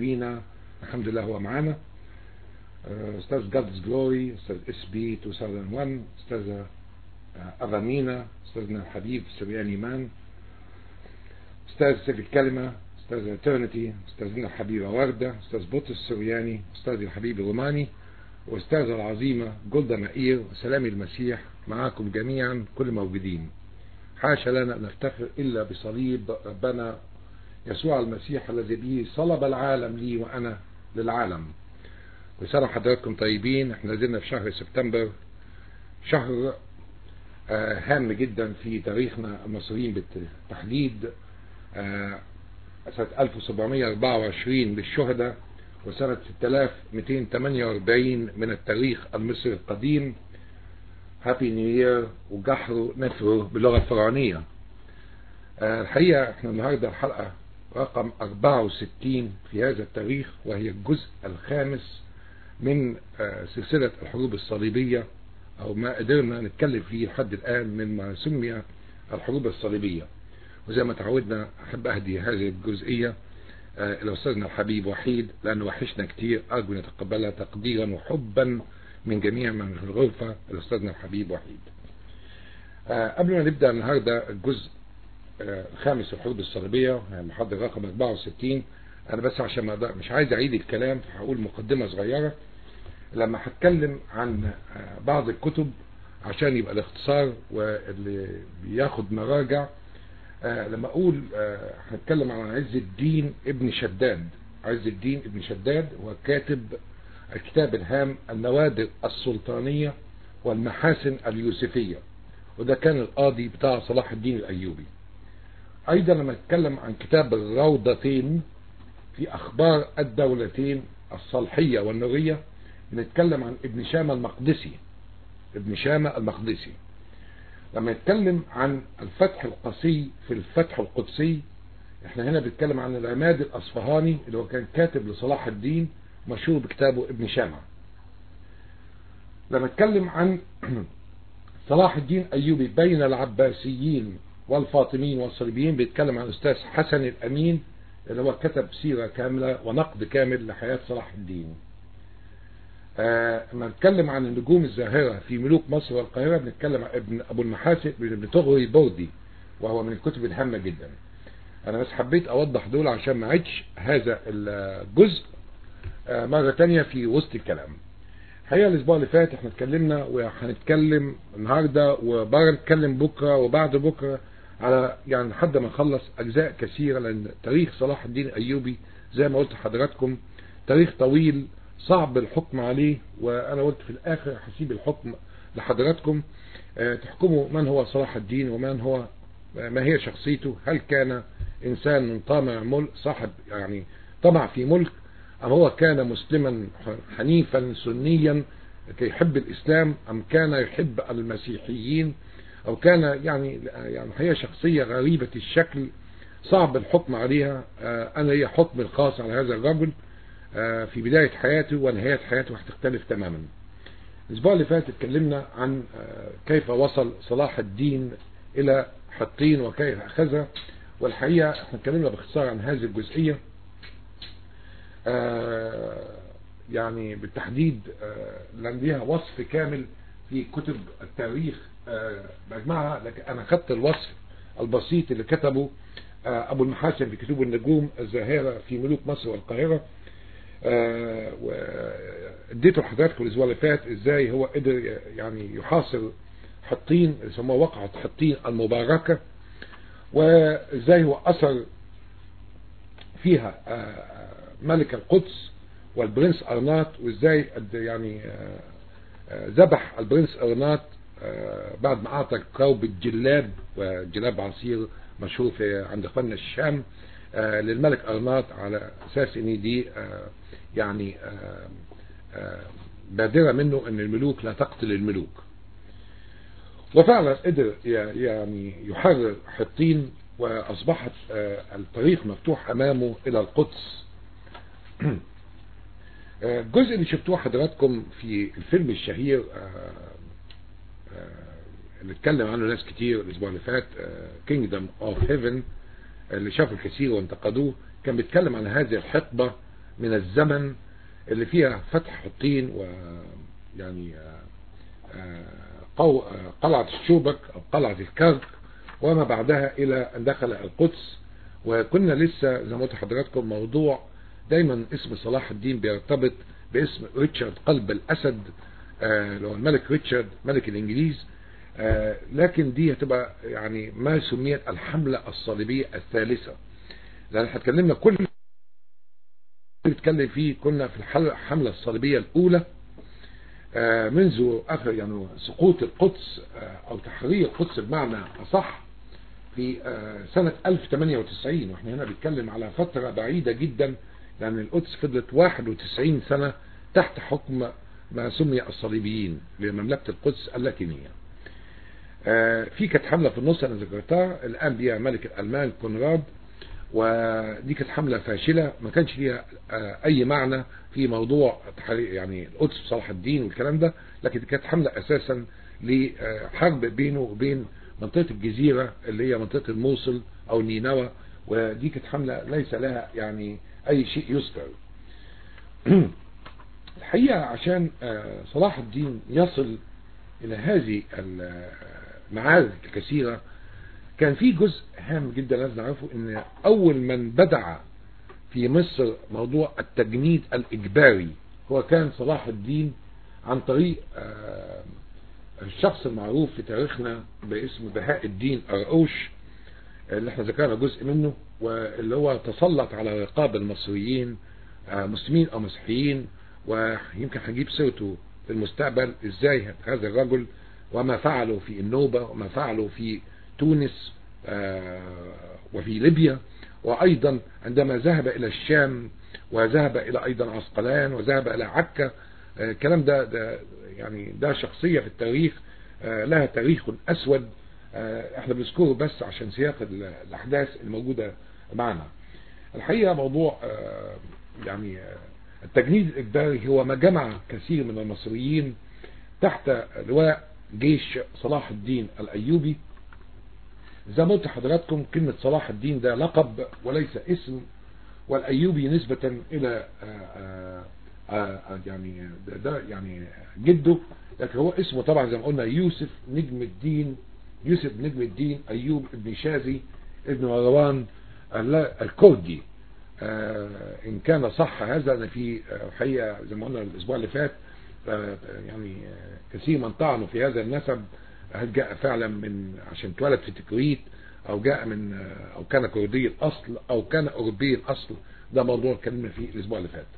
ارينا الحمد لله هو معانا استاذ جادز جلوري استاذ اس بي 2001 استاذة اغامينا استاذنا الحبيب سريان مان استاذ سيف الكلمة استاذ اترنتي استاذنا الحبيبة وردة استاذ بطرس السرياني استاذي الحبيب الروماني واستاذة العظيمة جولدا مائير وسلام المسيح معاكم جميعا كل موجودين حاشا لنا أن نفتخر إلا بصليب ربنا يسوع المسيح الذي به صلب العالم لي وأنا للعالم وسنة حضراتكم طيبين احنا نزلنا في شهر سبتمبر شهر آه هام جدا في تاريخنا المصريين بالتحديد آه سنة 1724 بالشهداء وسنة 6248 من التاريخ المصري القديم هابي نيو يير وجحر نفره باللغة الفرعونية آه الحقيقة احنا النهاردة الحلقة رقم 64 في هذا التاريخ وهي الجزء الخامس من آه سلسلة الحروب الصليبية او ما قدرنا نتكلم فيه لحد الآن مما سمي الحروب الصليبية وزي ما تعودنا احب اهدي هذه الجزئية آه الى استاذنا الحبيب وحيد لانه وحشنا كتير ارجو ان يتقبلها تقديرا وحبا من جميع من في الغرفة الاستاذنا الحبيب وحيد آه قبل ما نبدأ النهاردة الجزء آه الخامس الحروب الصليبية محاضرة رقم 64 انا بس عشان ما مش عايز اعيد الكلام فهقول مقدمة صغيرة لما هتكلم عن آه بعض الكتب عشان يبقى الاختصار واللي بياخد مراجع لما اقول هنتكلم عن عز الدين ابن شداد عز الدين ابن شداد هو كاتب الكتاب الهام النوادر السلطانية والمحاسن اليوسفية وده كان القاضي بتاع صلاح الدين الأيوبي أيضا لما نتكلم عن كتاب الروضتين في أخبار الدولتين الصالحية والنورية بنتكلم عن ابن شامة المقدسي ابن شامة المقدسي لما نتكلم عن الفتح القصي في الفتح القدسي احنا هنا بنتكلم عن العماد الأصفهاني اللي هو كان كاتب لصلاح الدين مشهور بكتابه ابن شامع لما اتكلم عن صلاح الدين أيوبي بين العباسيين والفاطميين والصليبيين بيتكلم عن الأستاذ حسن الأمين اللي هو كتب سيرة كاملة ونقد كامل لحياة صلاح الدين لما آه نتكلم عن النجوم الزاهرة في ملوك مصر والقاهرة بنتكلم عن ابن أبو المحاسن ابن طغري بوردي وهو من الكتب الهامة جدا أنا بس حبيت أوضح دول عشان ما عدش هذا الجزء آه مرة تانية في وسط الكلام الحقيقة الأسبوع اللي فات احنا اتكلمنا وهنتكلم النهاردة وبره نتكلم بكرة وبعد بكرة على يعني لحد ما نخلص أجزاء كثيرة لأن تاريخ صلاح الدين الأيوبي زي ما قلت لحضراتكم تاريخ طويل صعب الحكم عليه وأنا قلت في الآخر هسيب الحكم لحضراتكم أه تحكموا من هو صلاح الدين ومن هو ما هي شخصيته هل كان إنسان طامع ملك صاحب يعني طمع في ملك أم هو كان مسلما حنيفا سنيا كي يحب الإسلام أم كان يحب المسيحيين أو كان يعني يعني هي شخصية غريبة الشكل صعب الحكم عليها أه أنا هي حكم الخاص على هذا الرجل في بداية حياته ونهاية حياته هتختلف تماما الاسبوع اللي فات اتكلمنا عن كيف وصل صلاح الدين الى حطين وكيف اخذها والحقيقة احنا اتكلمنا باختصار عن هذه الجزئية يعني بالتحديد لان ليها وصف كامل في كتب التاريخ بجمعها لكن انا خدت الوصف البسيط اللي كتبه ابو المحاسن في كتب النجوم الزاهرة في ملوك مصر والقاهرة آه واديته لحضراتكم الاسبوع اللي فات ازاي هو قدر يعني يحاصر حطين يسموها وقعة حطين المباركة وازاي هو اثر فيها آه ملك القدس والبرنس ارناط وازاي يعني آه ذبح البرنس ارناط بعد ما اعطى كوب الجلاب وجلاب عصير مشهور في عند اخواننا الشام للملك ارناط على اساس ان دي يعني بادرة منه ان الملوك لا تقتل الملوك وفعلا قدر يعني يحرر حطين واصبحت الطريق مفتوح امامه الى القدس الجزء اللي شفتوه حضراتكم في الفيلم الشهير اللي اتكلم عنه ناس كتير الاسبوع اللي فات Kingdom of Heaven اللي شافوا الكثير وانتقدوه كان بيتكلم عن هذه الحقبة من الزمن اللي فيها فتح حطين و يعني قلعة الشوبك أو قلعة الكرك وما بعدها إلى أن دخل القدس وكنا لسه زي ما قلت لحضراتكم موضوع دايما اسم صلاح الدين بيرتبط باسم ريتشارد قلب الأسد اللي هو الملك ريتشارد ملك الإنجليز لكن دي هتبقى يعني ما سميت الحملة الصليبية الثالثة لأن احنا اتكلمنا كل نتكلم فيه كنا في الحملة الصليبية الأولى منذ آخر يعني سقوط القدس أو تحرير القدس بمعنى أصح في سنة 1098 واحنا هنا بنتكلم على فترة بعيدة جدا لأن القدس فضلت 91 سنة تحت حكم ما سمي الصليبيين لمملكة القدس اللاتينية في كانت حملة في النص أنا ذكرتها الآن بيها ملك الألمان كونراد ودي كانت حملة فاشلة ما كانش ليها أي معنى في موضوع يعني القدس بصلاح الدين والكلام ده لكن كانت حملة أساسا لحرب بينه وبين منطقة الجزيرة اللي هي منطقة الموصل أو نينوى ودي كانت حملة ليس لها يعني أي شيء يذكر الحقيقة عشان صلاح الدين يصل إلى هذه المعارك الكثيرة كان في جزء هام جدا لازم نعرفه ان اول من بدع في مصر موضوع التجنيد الاجباري هو كان صلاح الدين عن طريق الشخص المعروف في تاريخنا باسم بهاء الدين أرقوش اللي احنا ذكرنا جزء منه واللي هو تسلط على رقاب المصريين مسلمين او مسيحيين ويمكن هنجيب سيرته في المستقبل ازاي هذا الرجل وما فعله في النوبة وما فعله في تونس وفي ليبيا وأيضا عندما ذهب إلى الشام وذهب إلى أيضا عسقلان وذهب إلى عكا الكلام ده, ده يعني ده شخصية في التاريخ لها تاريخ أسود احنا بنذكره بس عشان سياق الأحداث الموجودة معنا الحقيقة موضوع يعني التجنيد الإجباري هو ما جمع كثير من المصريين تحت لواء جيش صلاح الدين الأيوبي زي ما قلت لحضراتكم كلمة صلاح الدين ده لقب وليس اسم والأيوبي نسبة إلى آآ آآ يعني ده, ده يعني جده لكن هو اسمه طبعا زي ما قلنا يوسف نجم الدين يوسف نجم الدين أيوب ابن شاذي ابن مروان الكردي إن كان صح هذا أنا في حقيقة زي ما قلنا الأسبوع اللي فات يعني كثير من طعنوا في هذا النسب هل جاء فعلا من عشان اتولد في تكريت او جاء من او كان كردي الاصل او كان اوروبي الاصل ده موضوع اتكلمنا فيه الاسبوع اللي فات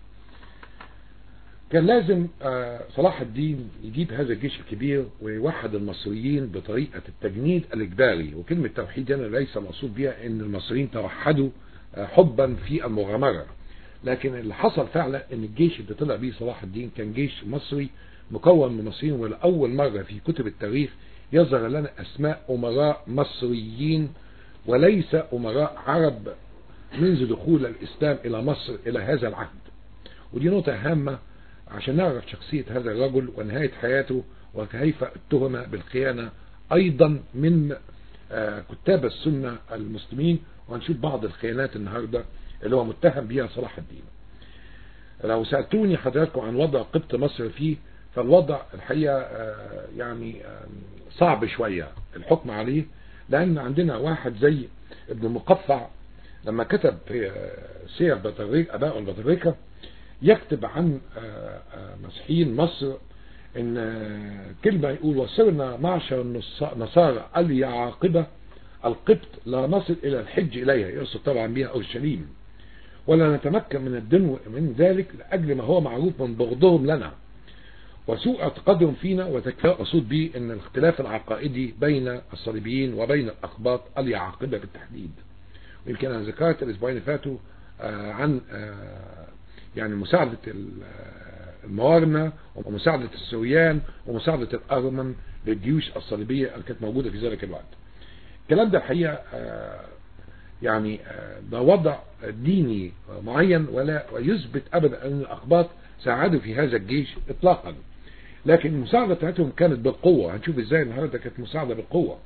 كان لازم صلاح الدين يجيب هذا الجيش الكبير ويوحد المصريين بطريقة التجنيد الإجباري وكلمة توحيد هنا ليس مقصود بها ان المصريين توحدوا حبا في المغامرة لكن اللي حصل فعلا ان الجيش اللي طلع بيه صلاح الدين كان جيش مصري مكون من مصريين ولأول مرة في كتب التاريخ يظهر لنا أسماء أمراء مصريين وليس أمراء عرب منذ دخول الإسلام إلى مصر إلى هذا العهد ودي نقطة هامة عشان نعرف شخصية هذا الرجل ونهاية حياته وكيف اتهم بالخيانة أيضا من كتاب السنة المسلمين وهنشوف بعض الخيانات النهاردة اللي هو متهم بها صلاح الدين لو سألتوني حضراتكم عن وضع قبط مصر فيه فالوضع الحقيقة يعني صعب شوية الحكم عليه لأن عندنا واحد زي ابن مقفع لما كتب سير بطريق أباء البطريقة يكتب عن مسيحيين مصر ان كلمة يقول وصرنا معشر النصارى اليعاقبة القبط لا نصل الى الحج اليها يقصد طبعا بها اورشليم ولا نتمكن من الدنو من ذلك لاجل ما هو معروف من بغضهم لنا وسوء اعتقادهم فينا وتكفى اقصد به ان الاختلاف العقائدي بين الصليبيين وبين الاقباط اليعاقبة بالتحديد ويمكن انا ذكرت الاسبوعين اللي فاتوا عن يعني مساعدة الموارنة ومساعدة السوريان ومساعدة الأرمن للجيوش الصليبية اللي كانت موجودة في ذلك الوقت الكلام ده الحقيقة يعني ده وضع ديني معين ولا ويثبت أبدا أن الأقباط ساعدوا في هذا الجيش إطلاقا لكن المساعدة بتاعتهم كانت بالقوة هنشوف ازاي النهاردة كانت مساعدة بالقوة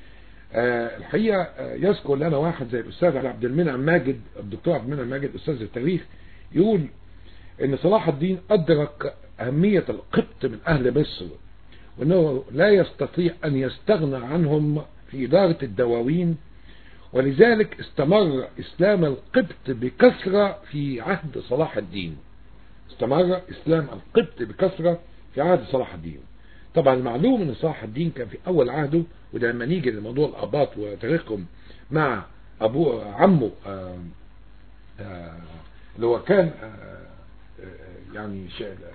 الحقيقة يذكر لنا واحد زي الأستاذ عبد المنعم ماجد الدكتور عبد المنعم ماجد أستاذ التاريخ يقول ان صلاح الدين ادرك اهمية القبط من اهل مصر وانه لا يستطيع ان يستغنى عنهم في ادارة الدواوين ولذلك استمر اسلام القبط بكثرة في عهد صلاح الدين استمر اسلام القبط بكثرة في عهد صلاح الدين طبعا معلوم ان صلاح الدين كان في اول عهده وده لما نيجي لموضوع الاباط وتاريخهم مع ابوه عمه آآ آآ اللي هو كان يعني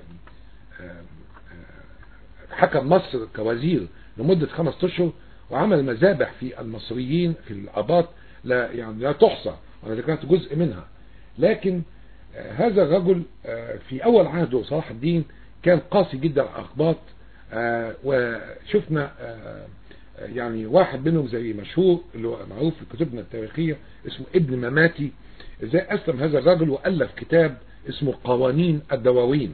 حكم مصر كوزير لمدة خمس اشهر وعمل مذابح في المصريين في الاباط لا يعني لا تحصى وانا ذكرت جزء منها لكن هذا الرجل في اول عهده صلاح الدين كان قاسي جدا على الاقباط وشفنا يعني واحد منهم زي مشهور اللي هو معروف في كتبنا التاريخية اسمه ابن مماتي ازاي اسلم هذا الرجل والف كتاب اسمه قوانين الدواوين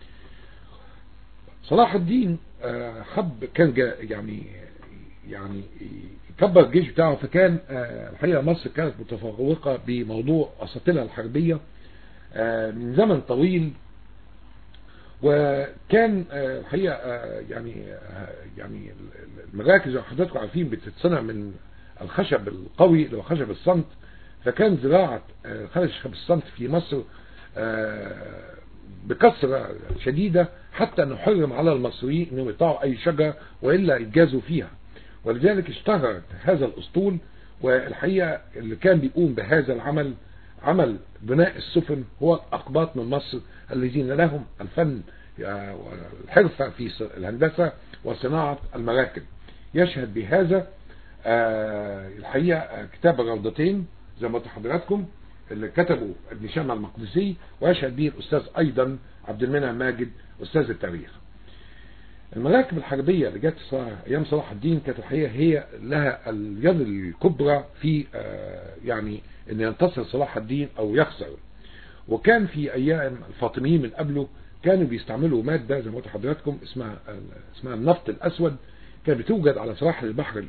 صلاح الدين حب كان يعني يعني يكبر الجيش بتاعه فكان الحقيقة مصر كانت متفوقة بموضوع اساطيلها الحربية من زمن طويل وكان الحقيقة يعني يعني المراكز اللي حضراتكم عارفين بتتصنع من الخشب القوي اللي هو خشب الصمت فكان زراعة خشب الصمت في مصر بكثرة شديدة حتى نحرم على المصريين انهم يقطعوا اي شجرة والا يتجازوا فيها ولذلك اشتهرت هذا الاسطول والحقيقة اللي كان بيقوم بهذا العمل عمل بناء السفن هو الأقباط من مصر الذين لهم الفن والحرفة في الهندسة وصناعة المراكب يشهد بهذا الحقيقة كتاب الروضتين زي ما قلت حضراتكم اللي كتبه ابن شامع المقدسي ويشهد به الأستاذ أيضا عبد المنعم ماجد أستاذ التاريخ المراكب الحربية اللي جت أيام صلاح الدين كانت الحقيقة هي لها اليد الكبرى في يعني ان ينتصر صلاح الدين او يخسر وكان في ايام الفاطميين من قبله كانوا بيستعملوا مادة زي ما قلت حضراتكم اسمها اسمها النفط الاسود كانت بتوجد على سواحل البحر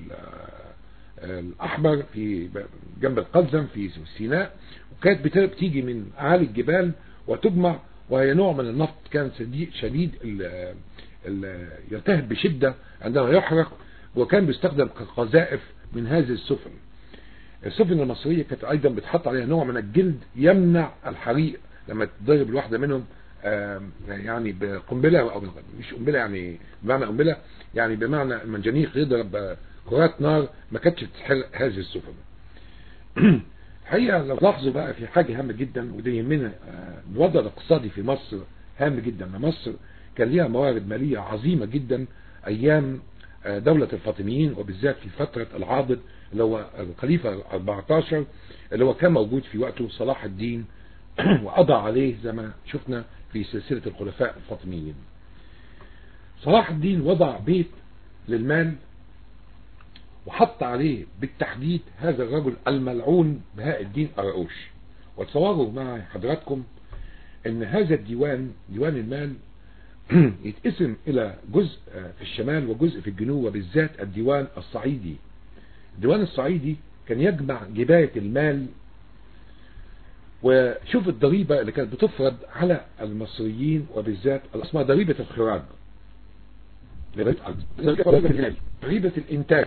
الاحمر في جنب القزم في سيناء وكانت بتيجي من اعالي الجبال وتجمع وهي نوع من النفط كان شديد ال ال يلتهب بشدة عندما يحرق وكان بيستخدم كقذائف من هذه السفن السفن المصرية كانت ايضا بتحط عليها نوع من الجلد يمنع الحريق لما تضرب الواحدة منهم يعني بقنبلة او مش قنبلة يعني بمعنى قنبلة يعني بمعنى المنجنيق يضرب كرات نار ما كانتش تحرق هذه السفن الحقيقة لو لاحظوا بقى في حاجة هامة جدا وده يهمنا الوضع الاقتصادي في مصر هام جدا مصر كان ليها موارد مالية عظيمة جدا ايام دولة الفاطميين وبالذات في فترة العاضد اللي هو الخليفة 14 اللي هو كان موجود في وقته صلاح الدين وقضى عليه زي ما شفنا في سلسلة الخلفاء الفاطميين صلاح الدين وضع بيت للمال وحط عليه بالتحديد هذا الرجل الملعون بهاء الدين أرقوش وتصوروا مع حضراتكم ان هذا الديوان ديوان المال يتقسم الى جزء في الشمال وجزء في الجنوب وبالذات الديوان الصعيدي الديوان الصعيدي كان يجمع جباية المال وشوف الضريبة اللي كانت بتفرض على المصريين وبالذات اسمها ضريبة الخراج ضريبة الانتاج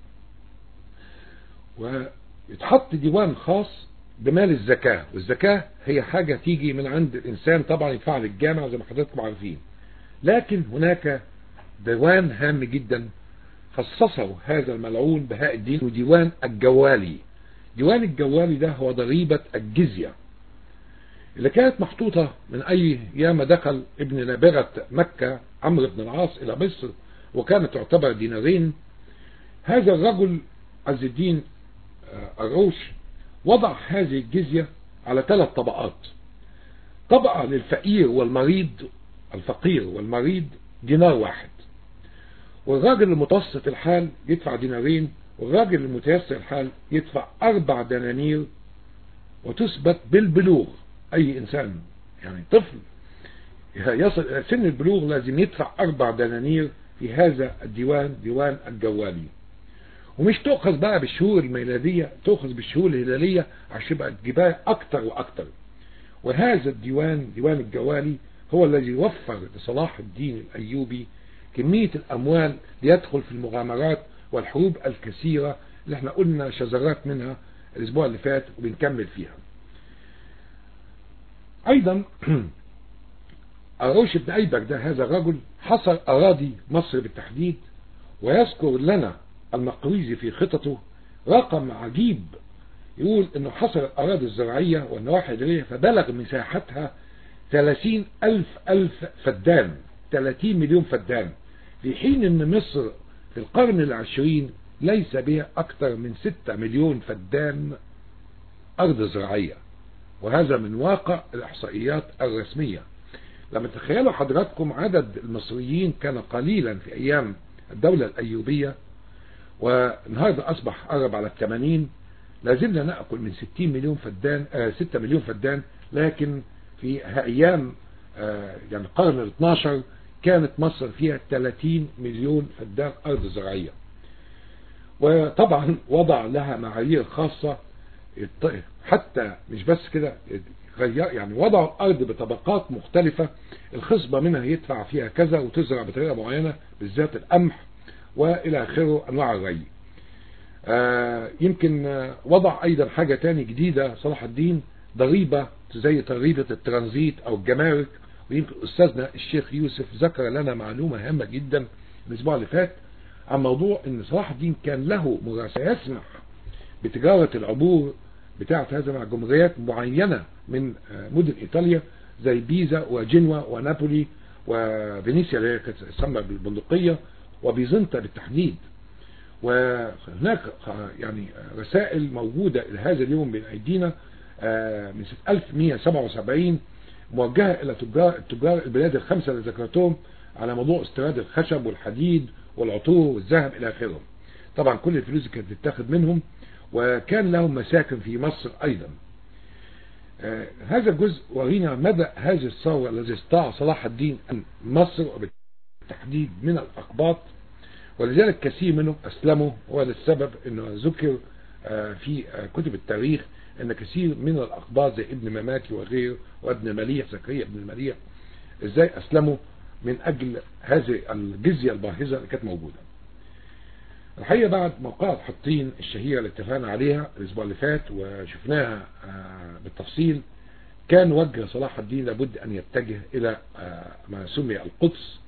ويتحط ديوان خاص بمال الزكاة والزكاة هي حاجة تيجي من عند الإنسان طبعا يدفع للجامع زي ما حضراتكم عارفين لكن هناك ديوان هام جدا خصصه هذا الملعون بهاء الدين وديوان الجوالي ديوان الجوالي ده هو ضريبة الجزية اللي كانت محطوطة من أي ياما دخل ابن نابغة مكة عمرو بن العاص إلى مصر وكانت تعتبر دينارين هذا الرجل عز الدين الروش وضع هذه الجزية على ثلاث طبقات طبقة للفقير والمريض الفقير والمريض دينار واحد والراجل المتوسط الحال يدفع دينارين والراجل المتيسر الحال يدفع أربع دنانير وتثبت بالبلوغ أي إنسان يعني طفل يصل إلى سن البلوغ لازم يدفع أربع دنانير في هذا الديوان ديوان الجوالي ومش تؤخذ بقى بالشهور الميلادية تؤخذ بالشهور الهلالية عشان يبقى الجبال أكتر وأكتر وهذا الديوان ديوان الجوالي هو الذي وفر لصلاح الدين الأيوبي كمية الأموال ليدخل في المغامرات والحروب الكثيرة اللي احنا قلنا شذرات منها الأسبوع اللي فات وبنكمل فيها أيضا أروش بن أيبك ده هذا الرجل حصر أراضي مصر بالتحديد ويذكر لنا المقريزي في خططه رقم عجيب يقول انه حصر الأراضي الزراعية والنواحي الإدارية فبلغ مساحتها 30 ألف ألف فدان 30 مليون فدان في حين ان مصر في القرن العشرين ليس بها أكثر من 6 مليون فدان أرض زراعية وهذا من واقع الإحصائيات الرسمية لما تخيلوا حضراتكم عدد المصريين كان قليلا في أيام الدولة الأيوبية والنهاردة أصبح قرب على الثمانين لازلنا نأكل من 60 مليون فدان آه 6 مليون فدان لكن في أيام آه يعني القرن ال 12 كانت مصر فيها 30 مليون فدان أرض زراعية وطبعا وضع لها معايير خاصة حتى مش بس كده يعني وضعوا الأرض بطبقات مختلفة الخصبة منها يدفع فيها كذا وتزرع بطريقة معينة بالذات القمح وإلى آخره أنواع الري آه يمكن آه وضع أيضا حاجة تاني جديدة صلاح الدين ضريبة زي ضريبة الترانزيت أو الجمارك ويمكن أستاذنا الشيخ يوسف ذكر لنا معلومة هامة جدا الأسبوع اللي فات عن موضوع أن صلاح الدين كان له مراسة يسمح بتجارة العبور بتاعة هذا مع جمهوريات معينة من مدن إيطاليا زي بيزا وجنوة ونابولي وفينيسيا اللي كانت تسمى بالبندقية وبيزنطة بالتحديد وهناك يعني رسائل موجودة إلى هذا اليوم بين أيدينا من سنة 1177 موجهة إلى تجار تجار البلاد الخمسة اللي ذكرتهم على موضوع استيراد الخشب والحديد والعطور والذهب إلى آخره طبعا كل الفلوس اللي كانت بتتاخد منهم وكان لهم مساكن في مصر أيضا آه هذا الجزء ورينا مدى هذه الثورة الذي استطاع صلاح الدين أن مصر وبالتحديد من الأقباط ولذلك كثير منهم أسلموا وهذا السبب أنه ذكر آه في آه كتب التاريخ أن كثير من الأقباط زي ابن مماكي وغيره وابن مليح زكريا ابن مليح ازاي أسلموا من أجل هذه الجزية الباهظة اللي كانت موجودة الحقيقة بعد موقعة حطين الشهيرة اللي اتفقنا عليها الأسبوع اللي فات وشفناها بالتفصيل كان وجه صلاح الدين لابد أن يتجه إلى ما سمي القدس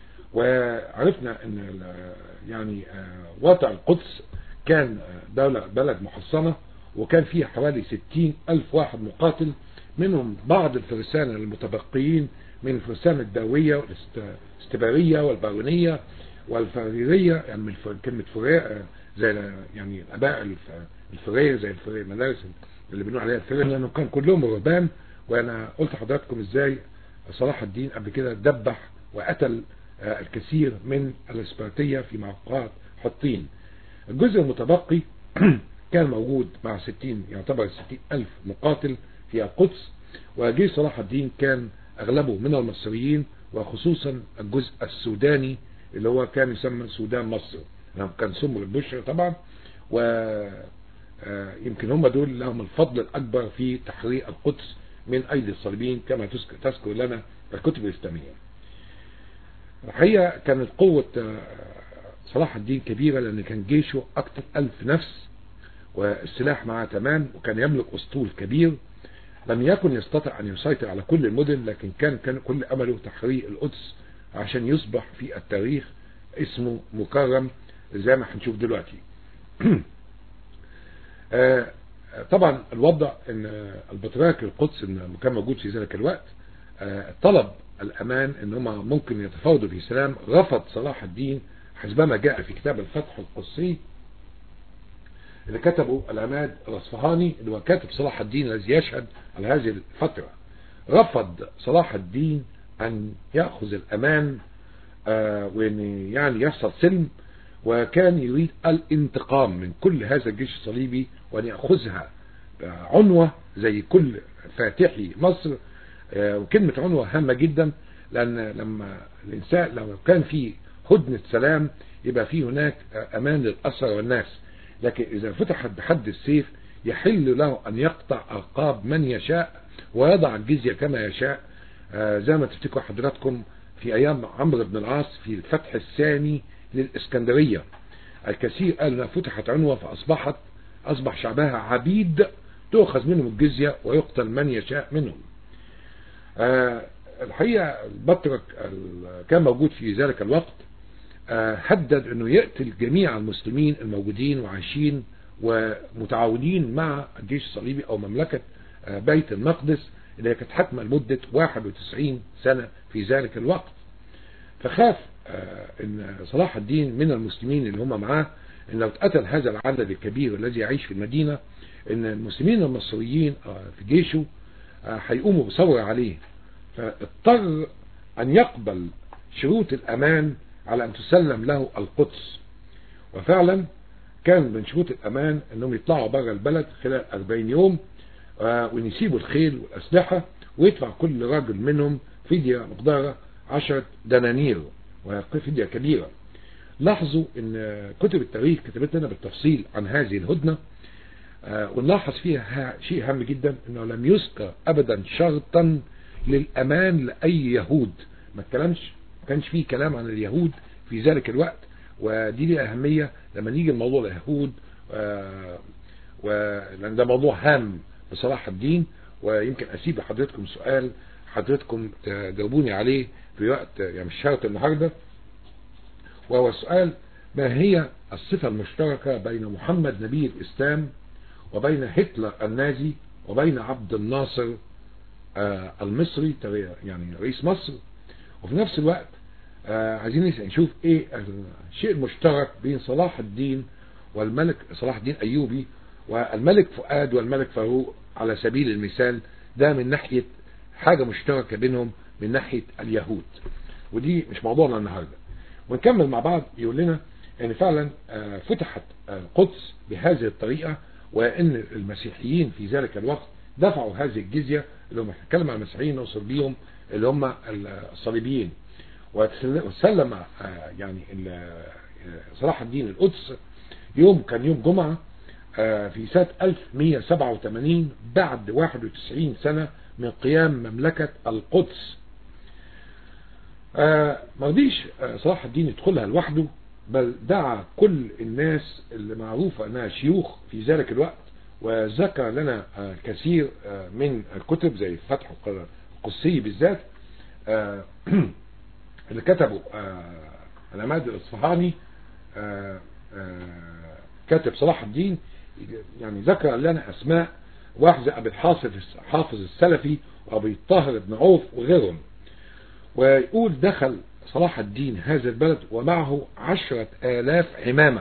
وعرفنا أن يعني وضع القدس كان دولة بلد محصنة وكان فيها حوالي 60 ألف واحد مقاتل منهم بعض الفرسان المتبقيين من الفرسان الدوية والاستبارية والبارونية والفريرية يعني من كلمة فرير زي يعني الآباء الفرير زي الفرير المدارس اللي بنقول عليها الفرير لأنه كان كلهم رهبان وأنا قلت لحضراتكم إزاي صلاح الدين قبل كده دبح وقتل الكثير من الاسبرتية في موقعات حطين الجزء المتبقي كان موجود مع 60 يعتبر 60 ألف مقاتل في القدس وجيش صلاح الدين كان أغلبه من المصريين وخصوصا الجزء السوداني اللي هو كان يسمى سودان مصر كان سمر البشر طبعا و يمكن هم دول لهم الفضل الأكبر في تحرير القدس من أيدي الصليبيين كما تذكر لنا الكتب الإسلامية الحقيقة كانت قوة صلاح الدين كبيرة لأن كان جيشه أكثر ألف نفس والسلاح معاه تمام وكان يملك أسطول كبير لم يكن يستطيع أن يسيطر على كل المدن لكن كان, كان كل أمله تحرير القدس عشان يصبح في التاريخ اسمه مكرم زي ما هنشوف دلوقتي طبعا الوضع ان البطريرك القدس انه كان موجود في ذلك الوقت طلب الامان ان هم ممكن يتفاوضوا في سلام رفض صلاح الدين حسبما جاء في كتاب الفتح القدسي اللي كتبه العماد الاصفهاني اللي هو كاتب صلاح الدين الذي يشهد على هذه الفترة رفض صلاح الدين أن يأخذ الأمان آه وأن يعني يحصل سلم وكان يريد الانتقام من كل هذا الجيش الصليبي وأن يأخذها عنوة زي كل فاتحي مصر آه وكلمة عنوة هامة جدا لأن لما الإنسان لو كان في هدنة سلام يبقى في هناك أمان للأسر والناس لكن إذا فتحت بحد السيف يحل له أن يقطع أرقاب من يشاء ويضع الجزية كما يشاء زي ما تفتكروا حضراتكم في أيام عمرو بن العاص في الفتح الثاني للإسكندرية الكثير قال انها فتحت عنوة فأصبحت أصبح شعبها عبيد تؤخذ منهم الجزية ويقتل من يشاء منهم الحقيقة البطرك كان موجود في ذلك الوقت هدد انه يقتل جميع المسلمين الموجودين وعايشين ومتعاونين مع الجيش الصليبي او مملكة بيت المقدس اللي كانت حاكمه لمدة 91 سنة في ذلك الوقت فخاف ان صلاح الدين من المسلمين اللي هم معاه ان لو اتقتل هذا العدد الكبير الذي يعيش في المدينة ان المسلمين المصريين في جيشه هيقوموا بثورة عليه فاضطر ان يقبل شروط الامان على ان تسلم له القدس وفعلا كان من شروط الامان انهم يطلعوا بره البلد خلال 40 يوم ويسيبوا الخيل والاسلحة ويدفع كل راجل منهم فدية مقدارها 10 دنانير وفدية كبيرة لاحظوا ان كتب التاريخ كتبت لنا بالتفصيل عن هذه الهدنة ونلاحظ فيها شيء هام جدا انه لم يذكر ابدا شرطا للامان لاي يهود ما اتكلمش ما كانش فيه كلام عن اليهود في ذلك الوقت ودي لها اهمية لما نيجي الموضوع اليهود ولان ده موضوع هام بصلاح الدين ويمكن اسيب لحضرتكم سؤال حضرتكم تجاوبوني عليه في وقت يعني مش شرط النهاردة وهو السؤال ما هي الصفة المشتركة بين محمد نبي الإسلام وبين هتلر النازي وبين عبد الناصر آه المصري يعني رئيس مصر وفي نفس الوقت آه عايزين نشوف ايه الشيء المشترك بين صلاح الدين والملك صلاح الدين ايوبي والملك فؤاد والملك فاروق على سبيل المثال ده من ناحية حاجة مشتركة بينهم من ناحية اليهود ودي مش موضوعنا النهاردة ونكمل مع بعض يقول لنا ان فعلا فتحت القدس بهذه الطريقة وان المسيحيين في ذلك الوقت دفعوا هذه الجزية اللي هم هنتكلم عن المسيحيين نوصل بيهم اللي هم الصليبيين وسلم يعني صلاح الدين القدس يوم كان يوم جمعة في سنة 1187 بعد 91 سنة من قيام مملكة القدس ما رضيش صلاح الدين يدخلها لوحده بل دعا كل الناس اللي معروفة انها شيوخ في ذلك الوقت وذكر لنا كثير من الكتب زي فتح القدسي بالذات اللي كتبوا العماد الاصفهاني كاتب صلاح الدين يعني ذكر لنا اسماء واحد ابي الحافظ حافظ السلفي وابي الطاهر بن عوف وغيرهم ويقول دخل صلاح الدين هذا البلد ومعه عشرة آلاف عمامة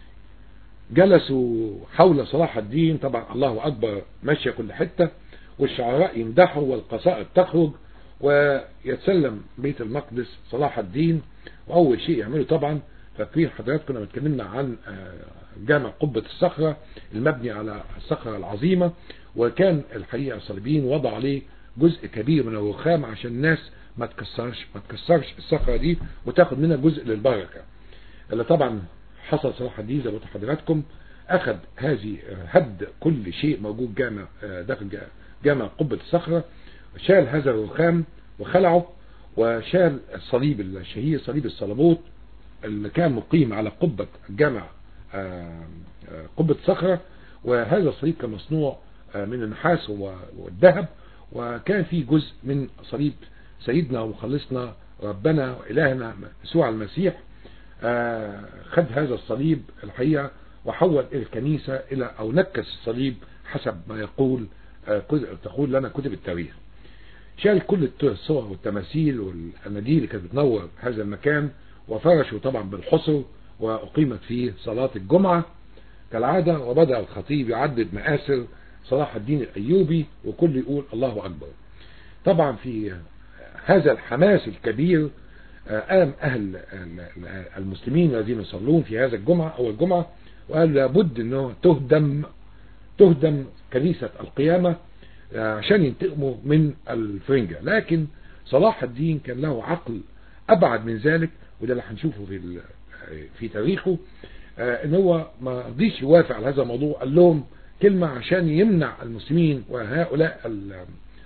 جلسوا حول صلاح الدين طبعا الله أكبر ماشية كل حتة والشعراء يمدحوا والقصائد تخرج ويتسلم بيت المقدس صلاح الدين وأول شيء يعمله طبعا فاكرين حضراتكم كنا اتكلمنا عن جامع قبة الصخرة المبني على الصخرة العظيمة وكان الحقيقة الصليبيين وضع عليه جزء كبير من الرخام عشان الناس ما تكسرش ما تكسرش الصخرة دي وتاخد منها جزء للبركة اللي طبعا حصل صلاح الدين زي ما حضراتكم اخذ هذه هد كل شيء موجود جامع داخل جامع قبة الصخرة شال هذا الرخام وخلعه وشال الصليب الشهير صليب الصلبوت اللي كان مقيم على قبة جامع قبة صخرة وهذا الصليب كان مصنوع من النحاس والذهب وكان فيه جزء من صليب سيدنا ومخلصنا ربنا وإلهنا يسوع المسيح خد هذا الصليب الحقيقة وحول الكنيسة إلى أو نكس الصليب حسب ما يقول تقول لنا كتب التاريخ شال كل الصور والتماثيل والأناديل اللي كانت بتنور هذا المكان وفرشوا طبعا بالحصر وأقيمت فيه صلاة الجمعة كالعادة وبدأ الخطيب يعدد مآسر صلاح الدين الأيوبي وكل يقول الله أكبر طبعا في هذا الحماس الكبير قام أهل المسلمين الذين يصلون في هذا الجمعة أو الجمعة وقال لابد أنه تهدم تهدم كنيسة القيامة عشان ينتقموا من الفرنجة لكن صلاح الدين كان له عقل أبعد من ذلك وده اللي هنشوفه في في تاريخه ان هو ما رضيش يوافق على هذا الموضوع قال لهم كلمة عشان يمنع المسلمين وهؤلاء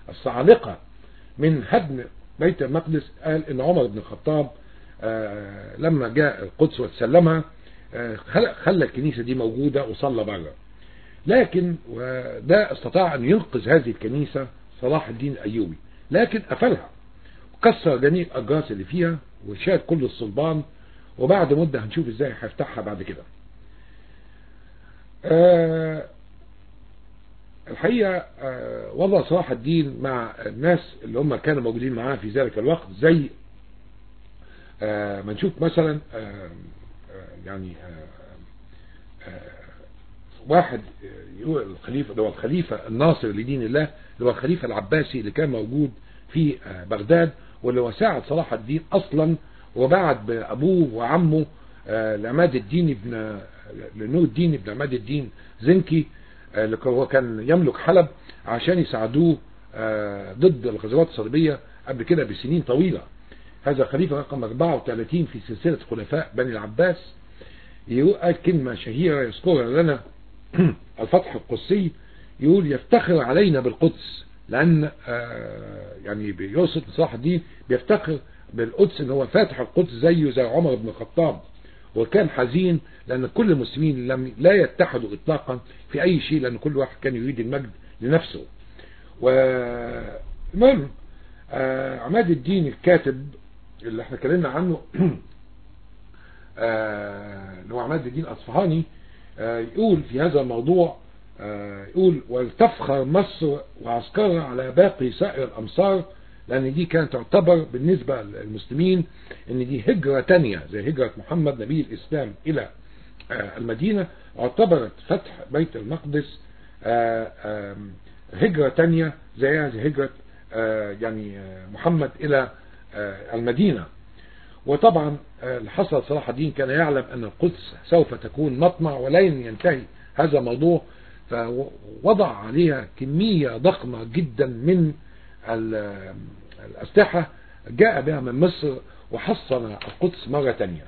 الصعالقة من هدم بيت المقدس قال ان عمر بن الخطاب لما جاء القدس وتسلمها خلى الكنيسة دي موجودة وصلى بره لكن وده استطاع ان ينقذ هذه الكنيسة صلاح الدين الايوبي لكن قفلها وكسر جميع الاجراس اللي فيها وشال كل الصلبان وبعد مدة هنشوف ازاي هيفتحها بعد كده أه الحقيقة أه وضع صلاح الدين مع الناس اللي هم كانوا موجودين معاه في ذلك الوقت زي أه ما نشوف مثلا يعني واحد يقول الخليفة ده هو الخليفة الناصر لدين الله اللي هو الخليفة العباسي اللي كان موجود في بغداد واللي هو ساعد صلاح الدين اصلا وبعد بابوه وعمه لعماد الدين ابن لنور الدين ابن عماد الدين زنكي اللي هو كان يملك حلب عشان يساعدوه ضد الغزوات الصليبية قبل كده بسنين طويلة هذا خليفة رقم 34 في سلسلة خلفاء بني العباس يقول كلمة شهيرة يذكرها لنا الفتح القدسي يقول يفتخر علينا بالقدس لأن يعني بيوصف صلاح الدين بيفتخر بالقدس ان هو فاتح القدس زيه زي عمر بن الخطاب وكان حزين لأن كل المسلمين لم لا يتحدوا إطلاقا في أي شيء لأن كل واحد كان يريد المجد لنفسه والمهم عماد الدين الكاتب اللي احنا اتكلمنا عنه اللي هو عماد الدين الأصفهاني يقول في هذا الموضوع يقول ولتفخر مصر وعسكرها على باقي سائر الأمصار لأن دي كانت تعتبر بالنسبة للمسلمين ان دي هجرة تانية زي هجرة محمد نبي الإسلام إلى المدينة اعتبرت فتح بيت المقدس هجرة تانية زي هجرة يعني محمد إلى المدينة وطبعا اللي حصل صلاح الدين كان يعلم أن القدس سوف تكون مطمع ولن ينتهي هذا الموضوع فوضع عليها كمية ضخمة جدا من الأسلحة جاء بها من مصر وحصن القدس مرة تانية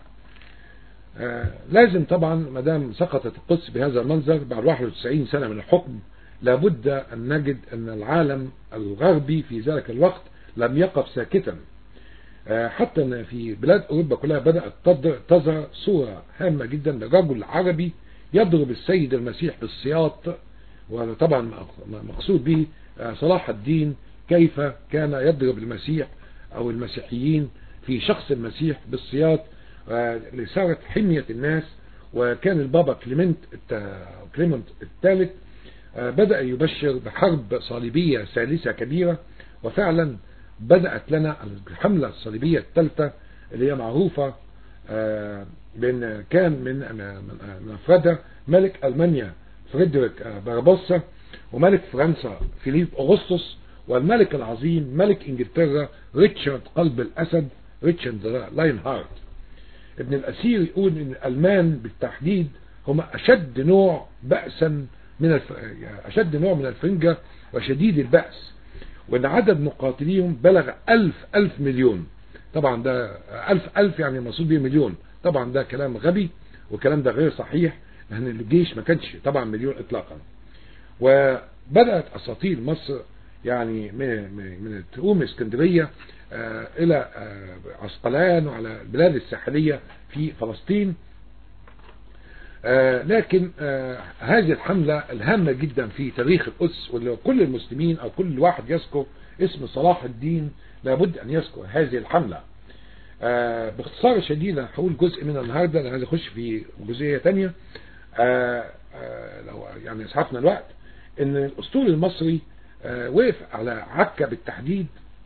لازم طبعا ما دام سقطت القدس بهذا المنظر بعد 91 سنة من الحكم لابد أن نجد أن العالم الغربي في ذلك الوقت لم يقف ساكتا حتى أن في بلاد أوروبا كلها بدأت تظهر صورة هامة جدا لرجل عربي يضرب السيد المسيح بالسياط وطبعا مقصود به صلاح الدين كيف كان يضرب المسيح أو المسيحيين في شخص المسيح بالسياط لإثارة حمية الناس وكان البابا كليمنت كليمنت الثالث بدأ يبشر بحرب صليبية ثالثة كبيرة وفعلا بدأت لنا الحملة الصليبية الثالثة اللي هي معروفة بأن كان من من أفرادها ملك ألمانيا فريدريك باربوسا وملك فرنسا فيليب أغسطس والملك العظيم ملك انجلترا ريتشارد قلب الأسد ريتشارد لاين هارت ابن الأسير يقول ان الألمان بالتحديد هم أشد نوع بأسا من الف... أشد نوع من الفرنجة وشديد البأس وان عدد مقاتليهم بلغ ألف ألف مليون طبعا ده ألف ألف يعني مقصود به مليون طبعا ده كلام غبي والكلام ده غير صحيح لأن الجيش ما كانش طبعا مليون إطلاقا وبدأت أساطيل مصر يعني من من تقوم اسكندرية إلى عسقلان وعلى البلاد الساحلية في فلسطين لكن هذه الحملة الهامة جدا في تاريخ القدس واللي كل المسلمين أو كل واحد يذكر اسم صلاح الدين لابد أن يذكر هذه الحملة باختصار شديد هقول جزء من النهاردة أنا عايز أخش في جزئية تانية لو يعني اسعفنا الوقت ان الاسطول المصري وقف على عكا بالتحديد